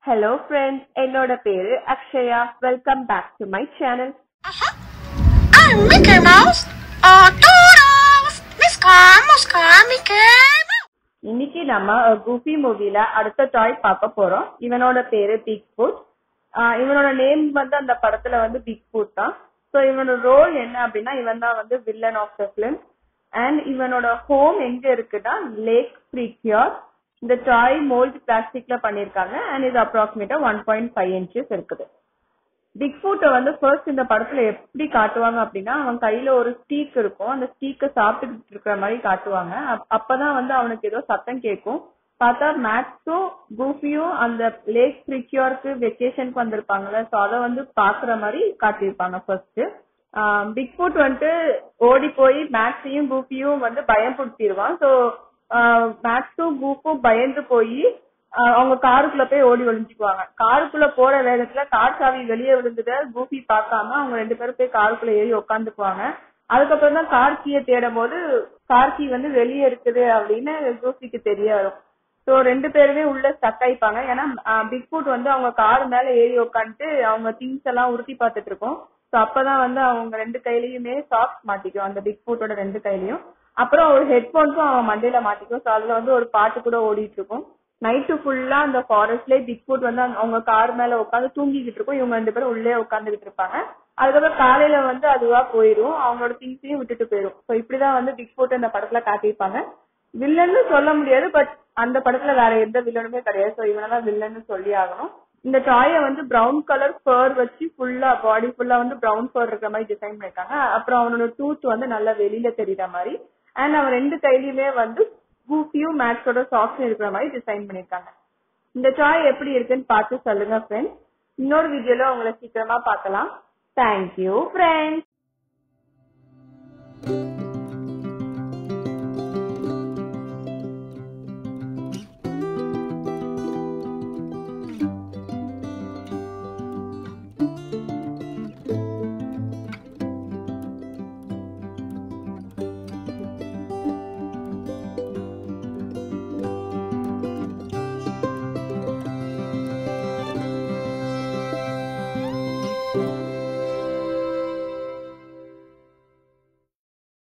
Hello friends என்னோட பேரு Akshaya welcome back to my channel I'm Mickey Mouse. Uh, Doodles. Miska, Muska, Mickey Mouse. இன்னைக்கு நம்ம குஃபி மூவில அடுத்த டாய் பார்க்க போறோம் இவனோட பேரு பிக் ஃபுட் இவனோட நேம் வந்து அந்த படத்துல வந்து பிக் ஃபுட் தான் ஸோ இவனோட ரோல் என்ன அப்படின்னா இவன் தான் வந்து villain of the film and இவனோட ஹோம் எங்க இருக்குன்னா லேக் ஃப்ரீக்யூர் இந்த டாய் மோல்ட் பிளாஸ்டிக்ல பண்ணிருக்காங்க அண்ட் இது அப்ராக்சிமேட்டா ஒன் பாயிண்ட் ஃபைவ் இன்ச்சஸ் இருக்குது பிக் ஃபுட்டை வந்து ஃபர்ஸ்ட் இந்த படத்துல எப்படி காட்டுவாங்க அப்படின்னா அவன் கையில ஒரு ஸ்டீக் இருக்கும் அந்த ஸ்டீக்கை சாப்பிட்டுக்கிட்டு இருக்கிற மாதிரி காட்டுவாங்க அப்- அப்பதான் வந்து அவனுக்கு ஏதோ சத்தம் கேட்கும் பார்த்தா மேக்ஸும் கூஃபியும் அந்த லேக் ஃப்ரிக்யூருக்கு வெக்கேஷனுக்கு வந்திருப்பாங்கல்ல ஸோ அதை வந்து பாக்குற மாதிரி காட்டியிருப்பாங்க ஃபர்ஸ்ட் பிக் ஃபுட் வந்துட்டு ஓடி போய் மேக்ஸையும் கூஃபியும் வந்து பயம் பிடிச்சிருவான் ஸோ மேக்ஸும் கூஃபும் பயந்து போய் ஆஹ் அவங்க காருக்குள்ள போய் ஓடி ஒளிஞ்சுக்குவாங்க காருக்குள்ள போற வேகத்துல கார் சாவி வெளியே விழுந்தத கூஃபி பார்க்காம அவங்க ரெண்டு பேரும் போய் காருக்குள்ள ஏறி உட்காந்துக்குவாங்க அதுக்கப்புறம் தான் கார் கீயை தேடும் போது கார் கீ வந்து வெளியே இருக்குது அப்படின்னு கூஃபிக்கு தெரிய வரும் ஸோ ரெண்டு பேருமே உள்ள ஸ்டக் ஆயிப்பாங்க ஏன்னா பிக் ஃபுட் வந்து அவங்க கார் மேல ஏறி உட்காந்துட்டு அவங்க திங்ஸ் எல்லாம் உருட்டி பார்த்துட்டு இருக்கோம் ஸோ அப்பதான் வந்து அவங்க ரெண்டு கையிலயுமே சாக்ஸ் மாட்டிக்கும் அந்த பிக் ஃபுட்டோட ரெண்டு கையிலயும் அப்புறம் ஒரு ஹெட்போன்ஸும் அவன் மண்டையில மாட்டிக்கும் ஸோ அதுல வந்து ஒரு பாட்டு கூட ஓடிட்டு இருக்கும் நைட்டு ஃபுல்லா அந்த ஃபாரஸ்ட்லயே பிக் ஃபுட் வந்து அவங்க- அவங்க கார் மேல உட்காந்து தூங்கிக்கிட்டு இருக்கும் இவங்க ரெண்டு பேரும் உள்ளே உட்காந்துக்கிட்டு இருப்பாங்க அதுக்கப்புறம் காலையில வந்து அதுவா போயிடும் அவங்களோட திங்ஸையும் விட்டுட்டு போயிடும் ஸோ இப்படிதான் வந்து பிக் ஃபுட் இந்த படத்துல காட்டியிருப்பாங்க வில்லன்னு சொல்ல முடியாது பட் அந்த படத்துல வேற எந்த வில்லனுமே கிடையாது ஸோ இவனதான் வில்லன்னு சொல்லி ஆகணும் இந்த டாயை வந்து பிரவுன் கலர் ஃபர் வச்சு ஃபுல்லா பாடி ஃபுல்லா வந்து பிரவுன் ஃபர் இருக்கிற மாதிரி டிசைன் பண்ணிருக்காங்க அப்புறம் அவனோட டூத் வந்து நல்லா வெளியில தெரியுற மாதிரி அண்ட் அவன் ரெண்டு கையிலயுமே வந்து கூஃபியும் மேக்ஸோட சாக்ஸ் இருக்கிற மாதிரி டிசைன் பண்ணிருக்காங்க இந்த டாய் எப்படி இருக்குன்னு பார்த்து சொல்லுங்க ஃப்ரெண்ட்ஸ் இன்னொரு வீடியோல உங்களை சீக்கிரமா பார்க்கலாம் தேங்க்யூ ஃப்ரெண்ட்ஸ்